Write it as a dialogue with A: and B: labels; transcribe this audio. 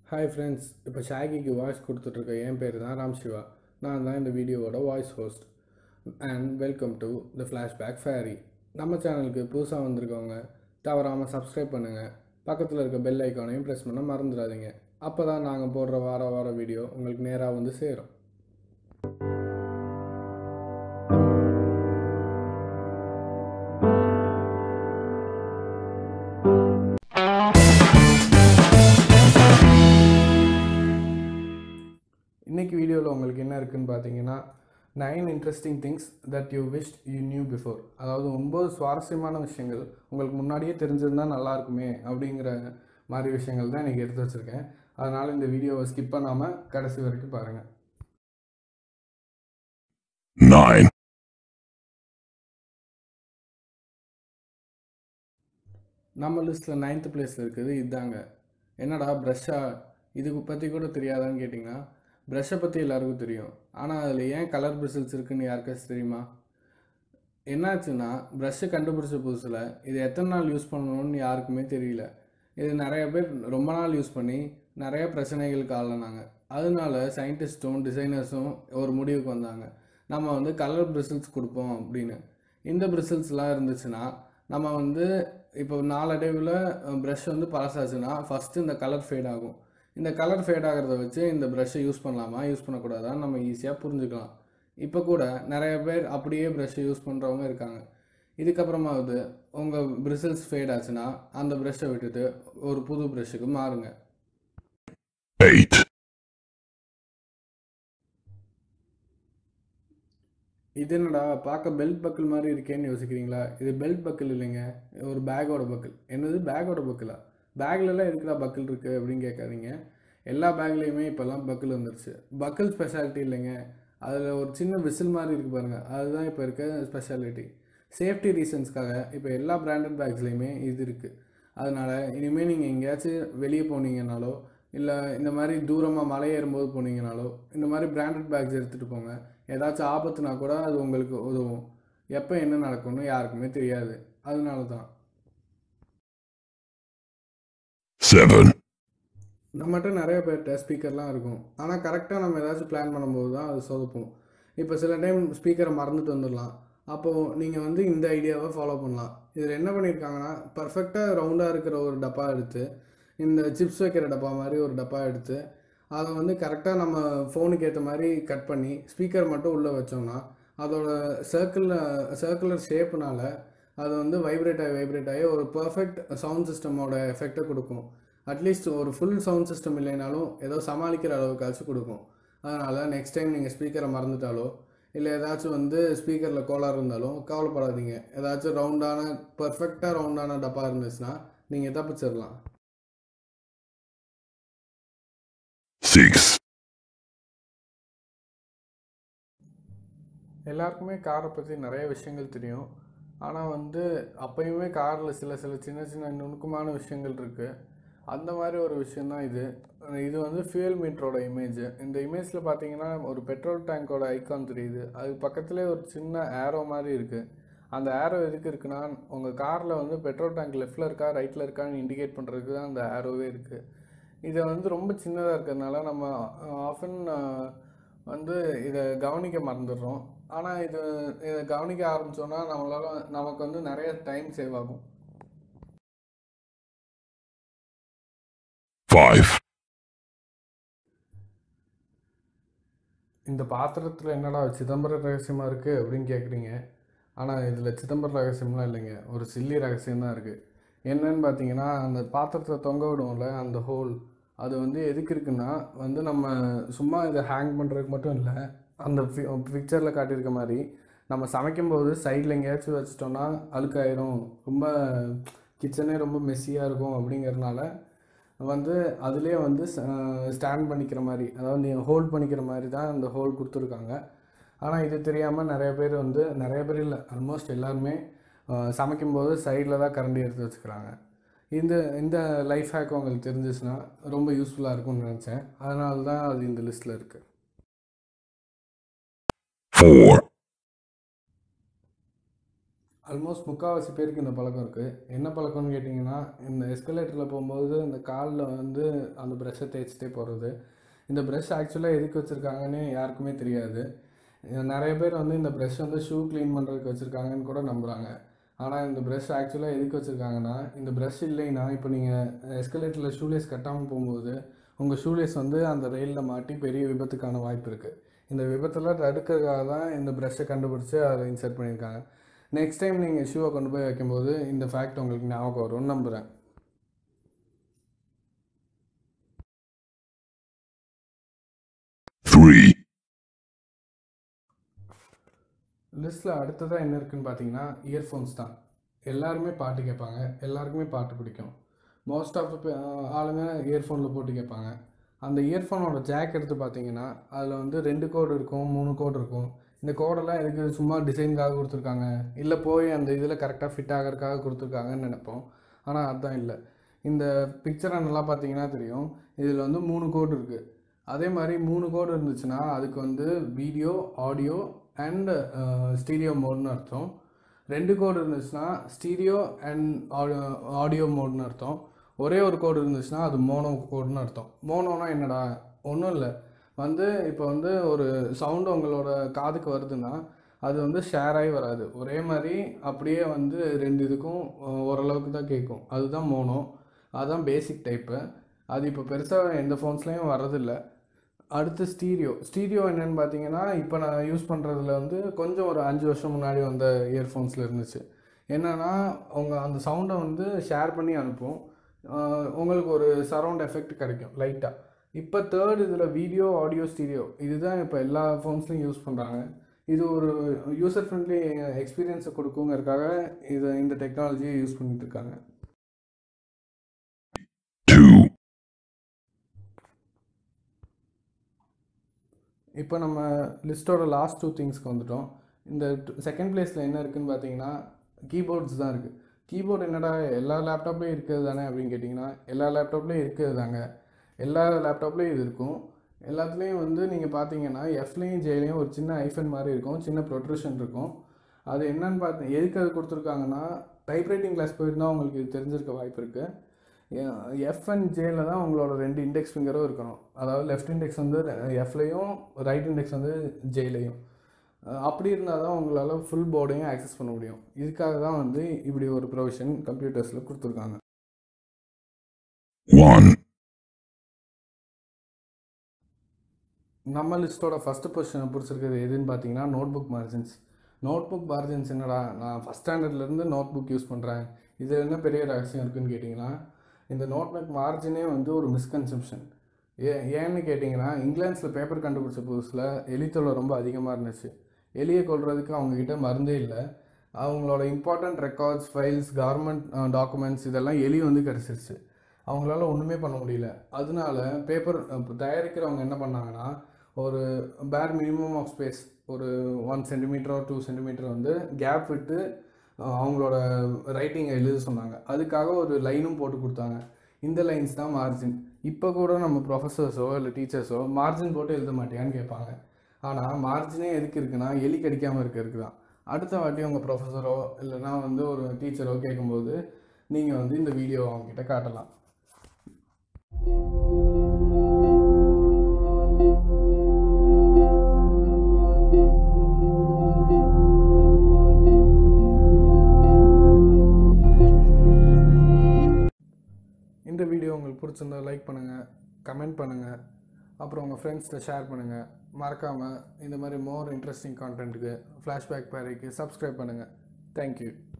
A: hi friends இப்போ ஷாகிக்கு voice கொடுத்துட்ருக்க என் பேர் தான் ராம் சிவா நான் தான் இந்த வீடியோவோட voice host and welcome to the Flashback Fairy நம்ம சேனலுக்கு புதுசாக வந்திருக்கவங்க தவறாமல் சப்ஸ்கிரைப் பண்ணுங்கள் பக்கத்தில் இருக்க பெல் ஐக்கானையும் ப்ரெஸ் பண்ண மறந்துடாதீங்க அப்போ தான் நாங்கள் போடுற வார வார வீடியோ உங்களுக்கு நேராக வந்து சேரும் இன்றைக்கி வீடியோவில் உங்களுக்கு என்ன இருக்குன்னு பார்த்தீங்கன்னா nine interesting things that you wish you knew before அதாவது ஒம்பது சுவாரஸ்யமான விஷயங்கள் உங்களுக்கு முன்னாடியே தெரிஞ்சிருந்தால் நல்லா இருக்குமே அப்படிங்கிற மாதிரி விஷயங்கள் தான் இன்றைக்கி எடுத்து வச்சுருக்கேன் அதனால் இந்த வீடியோவை ஸ்கிப் பண்ணாமல் கடைசி வரைக்கும் பாருங்கள்
B: nine,
A: நம்ம லிஸ்ட்டில் நைன்த்து பிளேஸில் இருக்குது இதாங்க என்னடா ப்ரஷ்ஷா இதுக்கு பற்றி கூட தெரியாதான்னு கேட்டிங்கன்னா ப்ரஷ்ஷை பற்றி எல்லாருக்கும் தெரியும் ஆனால் அதில் ஏன் கலர் பிரிசல்ஸ் இருக்குன்னு யாருக்காச்சும் தெரியுமா என்னாச்சுன்னா ப்ரஷ்ஷை கண்டுபிடிச்ச புதுசில் இது எத்தனை நாள் யூஸ் பண்ணணும்னு யாருக்குமே தெரியல இது நிறைய பேர் ரொம்ப நாள் யூஸ் பண்ணி நிறைய பிரச்சனைகளுக்கு ஆளானாங்க அதனால சயின்டிஸ்ட்டும் டிசைனர்ஸும் ஒரு முடிவுக்கு வந்தாங்க நம்ம வந்து கலர் பிரிசல்ஸ் கொடுப்போம் அப்படின்னு இந்த பிரிசல்ஸ்லாம் இருந்துச்சுன்னா நம்ம வந்து இப்போ நாளடைவில் ப்ரஷ் வந்து பழசாச்சுன்னா ஃபஸ்ட்டு இந்த கலர் ஃபேட் ஆகும் இந்த கலர் ஃபேட் ஆகிறத வச்சு இந்த ப்ரஷ்ஷை யூஸ் பண்ணலாமா யூஸ் பண்ணக்கூடாதான்னு நம்ம ஈஸியாக புரிஞ்சுக்கலாம் இப்போ கூட நிறைய பேர் அப்படியே ப்ரஷ்ஷை யூஸ் பண்ணுறவங்க இருக்காங்க இதுக்கப்புறமாவது உங்கள் பிரிசல்ஸ் ஃபேட் ஆச்சுன்னா அந்த ப்ரஷ்ஷை விட்டுட்டு ஒரு புது ப்ரஷ்ஷுக்கு மாறுங்க
B: eight,
A: இது என்னடா பார்க்க பெல்ட் பக்கிள் மாதிரி இருக்கேன்னு யோசிக்கிறீங்களா இது பெல்ட் பக்கிள் இல்லைங்க ஒரு பேக்கோட பக்கிள் என்னது பேக்கோட பக்கிளா பேக்லலாம் எதுக்குடா பக்கிள் இருக்குது அப்படின்னு கேட்காதீங்க எல்லா பேக்லேயுமே இப்போல்லாம் பக்கிள் வந்துருச்சு பக்கிள் ஸ்பெஷாலிட்டி இல்லைங்க அதில் ஒரு சின்ன விசில் மாதிரி இருக்குது பாருங்கள் அதுதான் இப்போ இருக்க ஸ்பெஷாலிட்டி சேஃப்டி ரீசன்ஸ்க்காக இப்போ எல்லா பிராண்டட் பேக்ஸ்லேயுமே இது இருக்குது அதனால் இனிமேல் நீங்கள் எங்கேயாச்சும் வெளியே போனீங்கனாலோ இல்லை இந்த மாதிரி தூரமாக மலை ஏறும்போது போனீங்கனாலோ இந்த மாதிரி பிராண்டட் பேக்ஸ் எடுத்துகிட்டு போங்க ஏதாச்சும் ஆபத்துனா கூட அது உங்களுக்கு உதவும் எப்போ என்ன நடக்கும்னு யாருக்குமே தெரியாது அதனால தான்
B: seven,
A: நம்மகிட்ட நிறைய பேர்கிட்ட ஸ்பீக்கர்லாம் இருக்கும் ஆனால் கரெக்டாக நம்ம ஏதாச்சும் பிளான் பண்ணும்போது தான் அது சொதப்போம் இப்போ சில டைம் ஸ்பீக்கரை மறந்துட்டு வந்துடலாம் அப்போது நீங்கள் வந்து இந்த ஐடியாவை ஃபாலோ பண்ணலாம் இதில் என்ன பண்ணியிருக்காங்கன்னா பர்ஃபெக்டாக ரவுண்டாக இருக்கிற ஒரு டப்பா எடுத்து இந்த சிப்ஸ் வைக்கிற டப்பா மாதிரி ஒரு டப்பா எடுத்து அதை வந்து கரெக்டாக நம்ம ஃபோனுக்கு ஏற்ற மாதிரி கட் பண்ணி ஸ்பீக்கர் மட்டும் உள்ளே வச்சோம்னா அதோட சர்க்கிளில் சர்க்குலர் ஷேப்புனால அது வந்து வைப்ரேட் ஆகி வைப்ரேட் ஆகி ஒரு பர்ஃபெக்ட் சவுண்ட் சிஸ்டமோட எஃபெக்டை கொடுக்கும் அட்லீஸ்ட் ஒரு ஃபுல் சவுண்ட் சிஸ்டம் இல்லைனாலும் ஏதோ சமாளிக்கிற அளவுக்காச்சும் கொடுக்கும் அதனால் நெக்ஸ்ட் டைம் நீங்கள் ஸ்பீக்கரை மறந்துட்டாலோ இல்லை ஏதாச்சும் வந்து ஸ்பீக்கரில் கோளாறு இருந்தாலும் கவலைப்படாதீங்க ஏதாச்சும் ரவுண்டான பர்ஃபெக்டாக ரவுண்டான டப்பா இருந்துச்சுன்னா நீங்கள் தப்பிச்சிடலாம்
B: six,
A: எல்லாருக்குமே காரை பற்றி நிறைய விஷயங்கள் தெரியும் ஆனால் வந்து அப்பயுமே காரில் சில சில சின்ன சின்ன நுணுக்கமான விஷயங்கள் இருக்குது அந்த மாதிரி ஒரு விஷயந்தான் இது இது வந்து ஃபியூயல் மீட்டரோட இமேஜ் இந்த இமேஜில் பார்த்தீங்கன்னா ஒரு பெட்ரோல் டேங்கோட ஐகான் தெரியுது அது பக்கத்துலேயே ஒரு சின்ன ஏரோ மாதிரி இருக்குது அந்த ஏரோ எதுக்கு இருக்குன்னா உங்கள் காரில் வந்து பெட்ரோல் டேங்க் லெஃப்ட்டில் இருக்கா ரைட்டில் இருக்கான்னு இண்டிகேட் பண்ணுறதுக்கு தான் அந்த ஏரோவே இருக்குது இதை வந்து ரொம்ப சின்னதாக இருக்கிறதுனால நம்ம ஆஃபன் வந்து இதை கவனிக்க மறந்துடுறோம் ஆனால் இது இதை கவனிக்க ஆரம்பித்தோன்னா நம்மளால நமக்கு வந்து நிறைய டைம் சேவ் ஆகும்
B: five,
A: இந்த பாத்திரத்தில் என்னடா சிதம்பர ரகசியமாக இருக்குது அப்படின்னு கேட்குறீங்க ஆனால் இதில் சிதம்பர ரகசியம்லாம் இல்லைங்க ஒரு சில்லி ரகசியம் தான் இருக்குது என்னன்னு பார்த்தீங்கன்னா அந்த பாத்திரத்தை தொங்க விடுவோம்ல அந்த ஹோல் அது வந்து எதுக்கு இருக்குன்னா வந்து நம்ம சும்மா இதை ஹேங் பண்ணுறதுக்கு மட்டும் இல்லை அந்த பிக்சரில் காட்டியிருக்க மாதிரி நம்ம சமைக்கும்போது சைடில் எங்கேயாச்சும் வச்சிட்டோம்னா அழுக்காயிரும் ரொம்ப கிச்சனே ரொம்ப மெஸ்ஸியாக இருக்கும் அப்படிங்கிறதுனால வந்து அதுலேயே வந்து ஸ்டாண்ட் பண்ணிக்கிற மாதிரி அதாவது நீ ஹோல்ட் பண்ணிக்கிற மாதிரி தான் அந்த ஹோல் கொடுத்துருக்காங்க ஆனால் இது தெரியாமல் நிறைய பேர் வந்து நிறைய பேர் இல்லை ஆல்மோஸ்ட் எல்லாருமே அஹ், சமைக்கும்போது சைடில் தான் கரண்டி எடுத்து வச்சுக்கிறாங்க இந்த இந்த லைஃப் ஹேக் உங்களுக்கு தெரிஞ்சிச்சுன்னா ரொம்ப யூஸ்ஃபுல்லாக இருக்கும்னு நினச்சேன் அதனால தான் அது இந்த லிஸ்ட்டில் இருக்குது
B: four,
A: ஆல்மோஸ்ட் முக்கால்வாசி பேருக்கு இந்த பழக்கம் இருக்குது என்ன பழக்கம்னு கேட்டிங்கன்னா இந்த எஸ்கலேட்டரில் போகும்போது இந்த காலில் வந்து அந்த ப்ரெஷ்ஷை தேய்ச்சிட்டே போகிறது இந்த ப்ரெஷ் ஆக்சுவலாக எதுக்கு வச்சுருக்காங்கன்னு யாருக்குமே தெரியாது அஹ் நிறைய பேர் வந்து இந்த ப்ரெஷ் வந்து ஷூ க்ளீன் பண்ணுறதுக்கு வச்சுருக்காங்கன்னு கூட நம்புகிறாங்க ஆனால் இந்த ப்ரெஷ் ஆக்சுவலாக எதுக்கு வச்சுருக்காங்கன்னா இந்த ப்ரெஷ் இல்லைன்னா இப்போ நீங்கள் எஸ்கலேட்டரில் ஷூலேஸ் கட்டாமல் போகும்போது உங்கள் ஷூலேஸ் வந்து அந்த ரெயிலில் மாட்டி பெரிய விபத்துக்கான வாய்ப்பு இருக்குது இந்த விபத்தில் தடுக்கிறதுக்காக தான் இந்த ப்ரெஷ்ஷை கண்டுபிடிச்சி அதை இன்சர்ட் பண்ணியிருக்காங்க நெக்ஸ்ட் டைம் நீங்கள் ஷூவை கொண்டு போய் வைக்கும்போது இந்த ஃபேக்ட் உங்களுக்கு ஞாபகம் வரும்னு நம்புகிறேன்
B: three,
A: லிஸ்ட்டில் அடுத்ததாக என்ன இருக்குன்னு பார்த்தீங்கன்னா இயர்ஃபோன்ஸ் தான் எல்லாருமே பாட்டு கேட்பாங்க எல்லாருக்குமே பாட்டு பிடிக்கும் மோஸ்ட் ஆஃப் ஆளுங்க இயர்ஃபோனில் போட்டு கேட்பாங்க அந்த இயர்ஃபோனோட ஜாக் எடுத்து பார்த்தீங்கன்னா அதில் வந்து ரெண்டு கோடு இருக்கும் மூணு கோடு இருக்கும் இந்த கோடெல்லாம் எதுக்கு சும்மா டிசைனுக்காக கொடுத்துருக்காங்க இல்லை போய் அந்த இதில் கரெக்டாக ஃபிட் ஆகிறதுக்காக கொடுத்துருக்காங்கன்னு நினைப்போம் ஆனால் அதுதான் இல்லை இந்த பிக்சரை நல்லா பார்த்தீங்கன்னா தெரியும் இதில் வந்து மூணு கோடு இருக்குது அதே மாதிரி மூணு கோடு இருந்துச்சுன்னா அதுக்கு வந்து வீடியோ ஆடியோ அண்ட் ஸ்டீரியோ மோட்னு அர்த்தம் ரெண்டு கோடு இருந்துச்சுன்னா ஸ்டீரியோ அண்ட் ஆடியோ மோட்னு அர்த்தம் ஒரே ஒரு கோடு இருந்துச்சுன்னா அது மோனோ கோடுன்னு அர்த்தம் மோனோனா என்னடா ஒன்றும் இல்லை வந்து இப்போ வந்து ஒரு சவுண்டு உங்களோட காதுக்கு வருதுன்னா அது வந்து ஷேர் ஆகி வராது ஒரே மாதிரி அப்படியே வந்து ரெண்டு இதுக்கும் அஹ், ஓரளவுக்கு தான் கேட்கும் அதுதான் மோனோ அதுதான் பேசிக் டைப்பு அது இப்போ பெருசாக எந்த ஃபோன்ஸ்லேயும் வர்றதில்ல அடுத்து ஸ்டீரியோ ஸ்டீரியோ என்னன்னு பார்த்தீங்கன்னா இப்போ நான் யூஸ் பண்ணுறதுல வந்து கொஞ்சம் ஒரு அஞ்சு வருஷம் முன்னாடி வந்த இயர்ஃபோன்ஸில் இருந்துச்சு என்னென்னா உங்கள் அந்த சவுண்டை வந்து ஷேர் பண்ணி அனுப்பும் ஆஹ் உங்களுக்கு ஒரு சரவுண்ட் எஃபெக்ட் கிடைக்கும் லைட்டாக இப்போ தேர்ட் இதில் வீடியோ ஆடியோ ஸ்டீரியோ இதுதான் இப்போ எல்லா ஃபோன்ஸ்லையும் யூஸ் பண்ணுறாங்க இது ஒரு யூசர் ஃப்ரெண்ட்லி எக்ஸ்பீரியன்ஸை கொடுக்குங்கிறதுக்காக இதை இந்த டெக்னாலஜியை யூஸ் பண்ணிட்டு இருக்காங்க
B: two,
A: இப்போ நம்ம லிஸ்ட்டோட லாஸ்ட் டூ திங்ஸ்க்கு வந்துட்டோம் இந்த செகண்ட் பிளேஸில் என்ன இருக்குன்னு பார்த்தீங்கன்னா கீபோர்ட்ஸ் தான் இருக்குது கீபோர்டு என்னடா எல்லா லேப்டாப்லேயும் இருக்கிறது தானே அப்படின்னு கேட்டிங்கன்னா எல்லா லேப்டாப்லேயும் இருக்கிறது தாங்க எல்லா லேப்டாப்லேயும் இது இருக்கும் எல்லாத்துலேயும் வந்து நீங்கள் பார்த்தீங்கன்னா எஃப்லேயும் ஜேலையும் ஒரு சின்ன ஐஃபன் மாதிரி இருக்கும் சின்ன ப்ரொட்ரூஷன் இருக்கும் அது என்னன்னு பார்த்து எதுக்கு அது கொடுத்துருக்காங்கன்னா டைப்ரைட்டிங் கிளாஸ் போயிருந்தால் உங்களுக்கு இது தெரிஞ்சிருக்க வாய்ப்பு இருக்குது எஃப் அண்ட் ஜேல தான் உங்களோட ரெண்டு இண்டெக்ஸ் ஃபிங்கரும் இருக்கணும் அதாவது லெஃப்ட் இண்டெக்ஸ் வந்து எஃப்லையும் ரைட் இண்டெக்ஸ் வந்து ஜேலையும் அப்படி இருந்தால் தான் உங்களால் ஃபுல் போர்டையும் ஆக்சஸ் பண்ண முடியும் இதுக்காக தான் வந்து இப்படி ஒரு ப்ரொவிஷன் கம்ப்யூட்டர்ஸில் கொடுத்துருக்காங்க
B: one,
A: நம்ம லிஸ்ட்டோட ஃபஸ்ட்டு பொசிஷனை பிடிச்சிருக்கிறது எதுன்னு பார்த்தீங்கன்னா notebook margins notebook margins என்னடா நான் ஃபஸ்ட் ஸ்டாண்டர்ட்லேருந்து நோட் புக் யூஸ் பண்ணுறேன் இது என்ன பெரிய ரகசியம் இருக்குன்னு கேட்டிங்கன்னா இந்த நோட் புக் மார்ஜினே வந்து ஒரு மிஸ்கன்செப்ஷன் ஏ ஏன்னு கேட்டிங்கன்னா இங்கிலாண்ட்ஸில் பேப்பர் கண்டுபிடிச்ச புதுசில் எலித்தொல்லை ரொம்ப அதிகமாக இருந்துச்சு எலியை கொல்றதுக்கு அவங்கக்கிட்ட மருந்தே இல்லை அவங்களோட important records files government documents இதெல்லாம் எலி வந்து கிடச்சிருச்சு அவங்களால ஒன்றுமே பண்ண முடியல அதனால பேப்பர் தயாரிக்கிறவங்க என்ன பண்ணாங்கன்னா ஒரு பேர் மினிமம் ஆஃப் ஸ்பேஸ் ஒரு ஒன் சென்டிமீட்டரோ டூ சென்டிமீட்டர் வந்து கேப் விட்டு அஹ், அவங்களோட ரைட்டிங்கை எழுத சொன்னாங்க அதுக்காக ஒரு லைனும் போட்டு கொடுத்தாங்க இந்த லைன்ஸ் தான் மார்ஜின் இப்போ கூட நம்ம ப்ரொஃபஸர்ஸோ இல்லை டீச்சர்ஸோ மார்ஜின் போட்டு எழுத மாட்டியான்னு கேட்பாங்க ஆனால் மார்ஜினே எதுக்கு இருக்குன்னா எலி கடிக்காமல் இருக்கிறதுக்கு தான் அடுத்த வாட்டி உங்கள் ப்ரொஃபஸரோ இல்லைன்னா வந்து ஒரு டீச்சரோ கேட்கும்போது நீங்கள் வந்து இந்த வீடியோ அவங்ககிட்ட காட்டலாம் இந்த வீடியோ உங்களுக்கு பிடிச்சிருந்தா லைக் பண்ணுங்கள் கமெண்ட் பண்ணுங்கள் அப்புறம் உங்கள் ஃப்ரெண்ட்ஸ்கிட்ட ஷேர் பண்ணுங்கள் மறக்காமல் இந்த மாதிரி மோர் இன்ட்ரெஸ்டிங் கான்டென்ட்டுக்கு ஃப்ளாஷ்பேக் பேரைக்கு சப்ஸ்கிரைப் பண்ணுங்கள் தேங்க்யூ